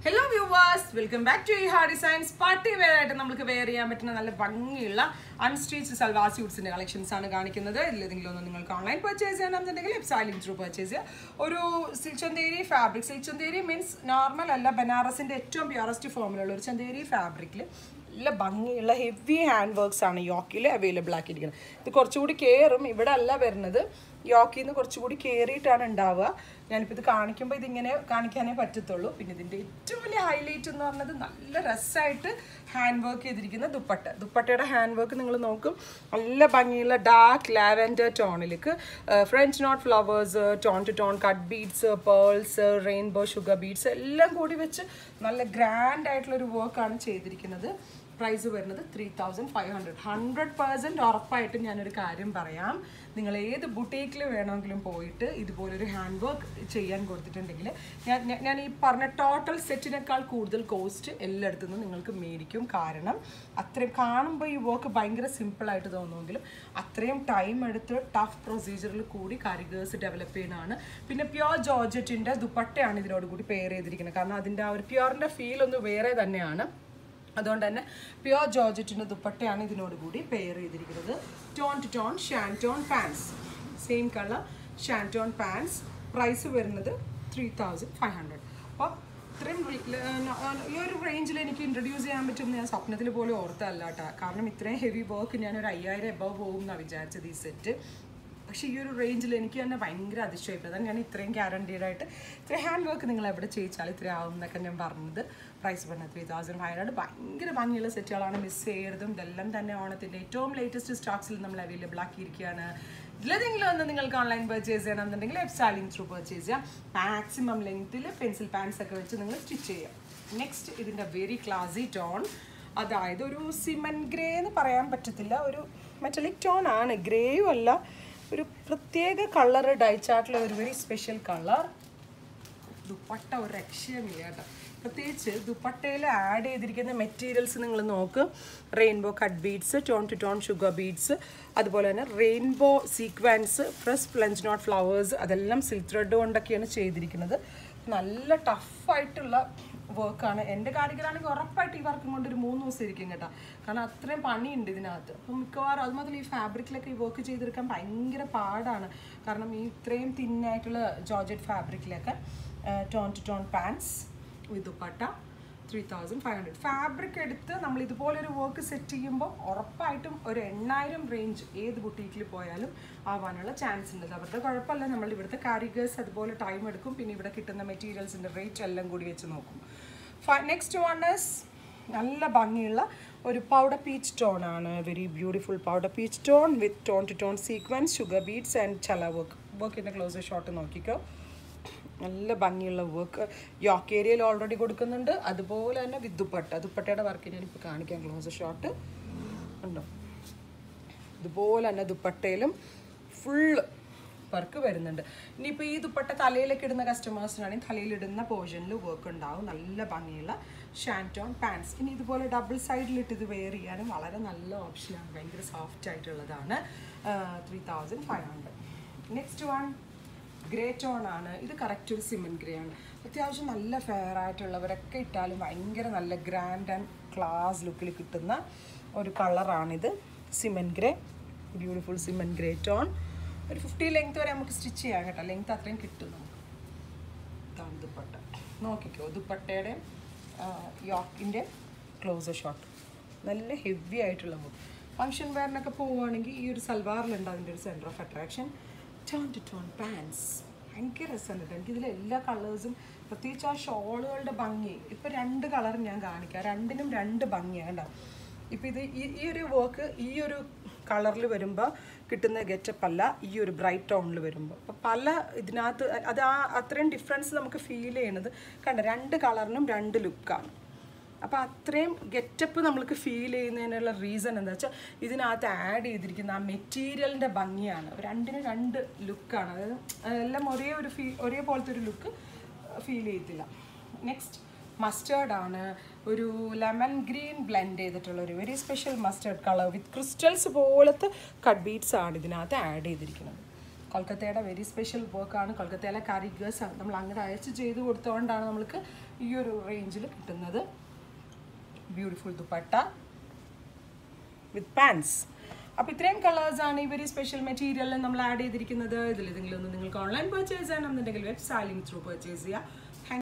hello viewers welcome back to ഈ ഹാർ designs party wear ആയിട്ട് നമുക്ക് വെയർ ചെയ്യാൻ പറ്റുന്ന നല്ല ഭംഗിയുള്ള അൺസ്റ്റിച്ച് സൽവാർ സ്യൂട്ട്സിന്റെ കളക്ഷൻസ് ആണ് കാണിക്കുന്നത് ഇതിലേതെങ്കിലും ഒന്ന് നിങ്ങൾക്ക് ഓൺലൈൻ പർച്ചേസ് ചെയ്യണമെന്നുണ്ടെങ്കിൽ വെബ്സൈറ്റിൽ ത്രൂ പർച്ചേസ് ചെയ്യുക ഒരു silk Chanderi fabric silk Chanderi means normal അല്ല ബനാറസിന്റെ ഏറ്റവും പ്യൂറസ്റ്റ് ഫോമിലുള്ള ഒരു ചന്തേരി ഫാബ്രിക്കിൽ നല്ല ഭംഗിയുള്ള ഹെവി ഹാൻഡ് വർക്ക്സ് ആണ് യോക്കിൽ അവൈലബിൾ ആക്കിയിരിക്കുന്നത് ഇത് കുറച്ചുകൂടി കയറും ഇവിടെ അല്ല വരുന്നത് യോക്കിൽ നിന്ന് കുറച്ചുകൂടി കയറിയിട്ടാണ് ഉണ്ടാവുക ഞാനിപ്പോൾ ഇത് കാണിക്കുമ്പോൾ ഇതിങ്ങനെ കാണിക്കാനേ പറ്റത്തുള്ളൂ പിന്നെ ഇതിൻ്റെ ഏറ്റവും വലിയ ഹൈലൈറ്റ് എന്ന് പറഞ്ഞത് നല്ല രസമായിട്ട് ഹാൻഡ് വർക്ക് ചെയ്തിരിക്കുന്ന ദുപ്പട്ട ദുപ്പട്ടയുടെ ഹാൻഡ് വർക്ക് നിങ്ങൾ നോക്കും നല്ല ഭംഗിയുള്ള ഡാർക്ക് ലാവൻഡർ ടോണിലേക്ക് French knot flowers tone to tone cut beads pearls rainbow sugar beads എല്ലാം കൂടി വെച്ച് നല്ല ഗ്രാൻഡ് ആയിട്ടുള്ള ഒരു വർക്കാണ് ചെയ്തിരിക്കുന്നത് പ്രൈസ് വരുന്നത് three thousand five hundred hundred percent ഉറപ്പായിട്ടും ഞാനൊരു കാര്യം പറയാം നിങ്ങൾ ഏത് ബുട്ടീക്കിൽ വേണമെങ്കിലും പോയിട്ട് ഇതുപോലൊരു ഹാൻഡ് വർക്ക് ചെയ്യാൻ കൊടുത്തിട്ടുണ്ടെങ്കിൽ ഞാൻ ഞാൻ- ഞാൻ ഈ പറഞ്ഞ ടോട്ടൽ സെറ്റിനേക്കാൾ കൂടുതൽ കോസ്റ്റ് എല്ലായിടത്തു നിന്നും നിങ്ങൾക്ക് മേടിക്കും കാരണം അത്രയും കാണുമ്പോൾ ഈ വർക്ക് ഭയങ്കര സിമ്പിളായിട്ട് തോന്നുമെങ്കിലും അത്രയും ടൈം എടുത്ത് ടഫ് പ്രൊസീജിയറിൽ കൂടി കാരിഗേഴ്സ് ഡെവലപ്പ് ചെയ്യുന്നതാണ് പിന്നെ പ്യോർ ജോർജറ്റിൻ്റെ ദുപ്പട്ടയാണ് ഇതിനോട് കൂടി പെയർ ചെയ്തിരിക്കുന്നത് കാരണം അതിൻ്റെ ആ ഒരു പ്യോറിൻ്റെ ഫീൽ ഒന്ന് വേറെ തന്നെയാണ് അതുകൊണ്ട് തന്നെ പ്യോർ ജോർജറ്റിൻ്റെ ദുപ്പട്ടയാണ് ഇതിനോട് കൂടി പെയർ ചെയ്തിരിക്കുന്നത് tone to tone shantoon pants same colour shantoon pants price വരുന്നത് ത്രീ തൗസൻഡ് ഫൈവ് ഹൺഡ്രഡ് അപ്പോൾ ഇത്രയും re- ല- ഈ ഒരു റേഞ്ചിൽ എനിക്ക് ഇൻട്രൊഡ്യൂസ് ചെയ്യാൻ പറ്റും ഞാൻ സ്വപ്നത്തിൽ പോലും ഓർത്തല്ല കേട്ടോ കാരണം ഇത്രയും ഹെവി വർക്ക് ഞാൻ ഒരു അയ്യായിരം എബവ് പോകും എന്നാണ് വിചാരിച്ചത് ഈ സെറ്റ് പക്ഷേ ഈ ഒരു റേഞ്ചിൽ എനിക്ക് തന്നെ ഭയങ്കര അതിശയപ്പെട്ടു അതാണ് ഞാൻ ഇത്രയും ഗ്യാരണ്ടീഡ് ആയിട്ട് ഇത്രയും ഹാൻഡ് വർക്ക് നിങ്ങൾ എവിടെ ചെയ്യിച്ചാൽ ഇത്ര ആവും എന്നൊക്കെ ഞാൻ പറഞ്ഞത് പ്രൈസ് പറഞ്ഞത് ത്രീ തൗസൻഡ് ഫൈവ് ഹൺഡ്രഡ് ഭയങ്കര ഭംഗിയുള്ള സെറ്റുകളാണ് മിസ് ചെയ്യരുതും ഇതെല്ലാം തന്നെ ഓണത്തിൻ്റെ ഏറ്റവും ലേറ്റസ്റ്റ് സ്റ്റോക്സിൽ നമ്മൾ അവൈലബിൾ ആക്കിയിരിക്കുകയാണ് ഇതിലേതെങ്കിലും ഒന്ന് നിങ്ങൾക്ക് ഓൺലൈൻ പർച്ചേസ് ചെയ്യണമെന്നുണ്ടെങ്കിൽ വെബ്സൈറ്റിംഗ് ത്രൂ പർച്ചേസ് ചെയ്യാം മാക്സിമം ലെങ്ത്തിൽ പെൻസിൽ പാൻസ് ഒക്കെ വെച്ച് നിങ്ങൾ സ്റ്റിച്ച് ചെയ്യാം നെക്സ്റ്റ് ഇതിൻ്റെ വെരി ക്ലാസി ടോൺ അതായത് ഒരു സിമൻ ഗ്രേ എന്ന് പറയാൻ പറ്റത്തില്ല ഒരു മെറ്റലിക് ടോൺ ആണ് ഗ്രേയും അല്ല ഒരു പ്രത്യേക കളർ ഡൈച്ചാർട്ടിലെ ഒരു വെരി സ്പെഷ്യൽ കളർ ദുപ്പട്ട ഒരു രക്ഷയുമില്ല കേട്ടോ പ്രത്യേകിച്ച് ദുപ്പട്ടയിൽ ആഡ് ചെയ്തിരിക്കുന്ന മെറ്റീരിയൽസ് നിങ്ങൾ നോക്ക് rainbow cut beads tone to tone sugar beads അതുപോലെ തന്നെ rainbow sequence fresh plunge knot flowers അതെല്ലാം സിൽക്ക് ത്രെഡ് കൊണ്ടൊക്കെയാണ് ചെയ്തിരിക്കുന്നത് നല്ല ടഫായിട്ടുള്ള വർക്കാണ് എൻ്റെ കാരികരാണെങ്കിൽ ഉറപ്പായിട്ട് ഈ വർക്കും കൊണ്ട് ഒരു മൂന്ന് ദിവസം ഇരിക്കും കേട്ടോ കാരണം അത്രയും പണിയുണ്ട് ഇതിനകത്ത് അപ്പം മിക്കവാറും അത് മാത്രമല്ല ഈ ഫാബ്രിക്കിലൊക്കെ ഈ വർക്ക് ചെയ്തെടുക്കാൻ ഭയങ്കര പാടാണ് കാരണം ഈ ഇത്രയും തിന്നായിട്ടുള്ള ജോർജറ്റ് ഫാബ്രിക്കിലൊക്കെ tone to tone pants with dupatta three thousand five hundred fabric എടുത്ത് നമ്മൾ ഇതുപോലൊരു വർക്ക് സെറ്റ് ചെയ്യുമ്പോൾ ഉറപ്പായിട്ടും ഒരു എണ്ണായിരം റേഞ്ച് ഏത് ബുട്ടീക്കിൽ പോയാലും ആവാനുള്ള ചാൻസ് ഉണ്ട് അത് അവരുടെ കുഴപ്പമില്ല നമ്മൾ ഇവിടുത്തെ കാരിഗേഴ്സ് അതുപോലെ ടൈം എടുക്കും പിന്നെ ഇവിടെ കിട്ടുന്ന മെറ്റീരിയൽസിൻ്റെ റേറ്റ് എല്ലാം കൂടി വെച്ച് നോക്കും നെക്സ്റ്റ് വൺ ഇസ് നല്ല ഭംഗിയുള്ള ഒരു പൗഡർ പീച്ച് ടോൺ ആണ് very beautiful powder peach tone with tone to tone sequence sugar beads and ചല വർക്ക് വർക്കിൻ്റെ ക്ലോസ് ഷോട്ട് നോക്കിക്കോ നല്ല ഭംഗിയുള്ള വർക്ക് യോക്ക് ഏരിയയിൽ ഓൾറെഡി കൊടുക്കുന്നുണ്ട് അതുപോലെ തന്നെ വിത്ത് ദുപ്പട്ട ദുപ്പട്ടയുടെ വർക്ക് ഞാനിപ്പോൾ കാണിക്കാം ക്ലോസ് ഷോട്ട് ഉണ്ടോ ഇതുപോലെ തന്നെ ദുപ്പട്ടയിലും ഫുള്ള് വർക്ക് വരുന്നുണ്ട് ഇനിയിപ്പോൾ ഈ ദുപ്പട്ട തലയിലേക്ക് ഇടുന്ന കസ്റ്റമേഴ്സിനാണെങ്കിൽ തലയിലിടുന്ന പോർഷനിൽ വർക്ക് ഉണ്ടാവും നല്ല ഭംഗിയുള്ള ഷാൻറ്റോൺ പാൻസ് ഇനി ഇതുപോലെ ഡബിൾ സൈഡിലിട്ട് ഇത് വെയർ ചെയ്യാനും വളരെ നല്ല ഓപ്ഷനാണ് ഭയങ്കര സോഫ്റ്റ് ആയിട്ടുള്ളതാണ് three thousand five hundred next one grey tone ആണ് ഇത് കറക്റ്റ് ഒരു സിമൻ ഗ്രേ ആണ് അത്യാവശ്യം നല്ല ഫെയർ ആയിട്ടുള്ളവരൊക്കെ ഇട്ടാലും ഭയങ്കര നല്ല ഗ്രാൻഡ് ആൻഡ് ക്ലാസ് ലുക്കിൽ കിട്ടുന്ന ഒരു കളറാണിത് cement grey beautiful cement grey tone ഒരു ഫിഫ്റ്റി ലെങ്ത് വരെ നമുക്ക് സ്റ്റിച്ച് ചെയ്യാം കേട്ടോ ലെങ്ത് അത്രയും കിട്ടും നമുക്ക് ഇതാണ് ദുപ്പട്ട നോക്കിക്കോ ദുപ്പട്ടയുടെ യോക്കിൻ്റെ ക്ലോസ് ഷോട്ട് നല്ല ഹെവി ആയിട്ടുള്ള മുടി ഫങ്ഷൻ വെയറിനൊക്കെ പോവുകയാണെങ്കിൽ ഈ ഒരു സൽവാറിലുണ്ട് അതിൻ്റെ ഒരു centre of attraction tone to tone pants ഭയങ്കര രസമുണ്ട് കേട്ടോ എനിക്കിതിൽ എല്ലാ കളേഴ്സും പ്രത്യേകിച്ച് ആ ഷോളുകളുടെ ഭംഗി ഇപ്പം രണ്ട് കളർ ഞാൻ കാണിക്കാം രണ്ടിനും രണ്ട് ഭംഗിയാണ് കേട്ടോ ഇപ്പം ഇത് ഈ ഈ ഒരു വർക്ക് ഈ ഒരു കളറിൽ വരുമ്പോൾ കിട്ടുന്ന ഗെറ്റപ്പ് അല്ല ഈ ഒരു ബ്രൈറ്റ് ടോണിൽ വരുമ്പോൾ അപ്പോൾ പല ഇതിനകത്ത് അത് ആ അത്രയും ഡിഫറൻസ് നമുക്ക് ഫീൽ ചെയ്യണത് കണ്ട രണ്ട് കളറിനും രണ്ട് ലുക്കാണ് അപ്പോൾ അത്രയും ഗെറ്റപ്പ് നമ്മൾക്ക് ഫീൽ ചെയ്യുന്നതിനുള്ള റീസൺ എന്താ വെച്ചാൽ ഇതിനകത്ത് ആഡ് ചെയ്തിരിക്കുന്ന ആ മെറ്റീരിയലിൻ്റെ ഭംഗിയാണ് രണ്ടിനും രണ്ട് ലുക്കാണ് അതായത് എല്ലാം ഒരേ ഒരു ഫീ ഒരേപോലത്തെ ഒരു ലുക്ക് ഫീൽ ചെയ്യത്തില്ല നെക്സ്റ്റ് മസ്റ്റേർഡ് ആണ് ഒരു ലെമൺ ഗ്രീൻ ബ്ലെൻഡ് ചെയ്തിട്ടുള്ള ഒരു very special mustard colour with crystals പോലത്തെ കട്ട് ബീഡ്സ് ആണ് ഇതിനകത്ത് ആഡ് ചെയ്തിരിക്കുന്നത് കൊൽക്കത്തയുടെ വെരി സ്പെഷ്യൽ വർക്കാണ് കൊൽക്കത്തയിലെ കാരിഗേഴ്സാണ് നമ്മൾ അങ്ങനെ അയച്ച് ചെയ്ത് കൊടുത്തുകൊണ്ടാണ് നമ്മൾക്ക് ഈ ഒരു റേഞ്ചിൽ കിട്ടുന്നത് ബ്യൂട്ടിഫുൾ ദുപ്പട്ട വിത്ത് പാൻസ് അപ്പോൾ ഇത്രയും കളേഴ്സാണ് ഈ വെരി സ്പെഷ്യൽ മെറ്റീരിയലിൽ നമ്മൾ ആഡ് ചെയ്തിരിക്കുന്നത് ഇതിൽ ഏതെങ്കിലും ഒന്ന് നിങ്ങൾക്ക് ഓൺലൈൻ പർച്ചേസ് ചെയ്യണമെന്നുണ്ടെങ്കിൽ വെബ് സാലിംഗ് ത്രൂ പർച്ചേസ് ചെയ്യുക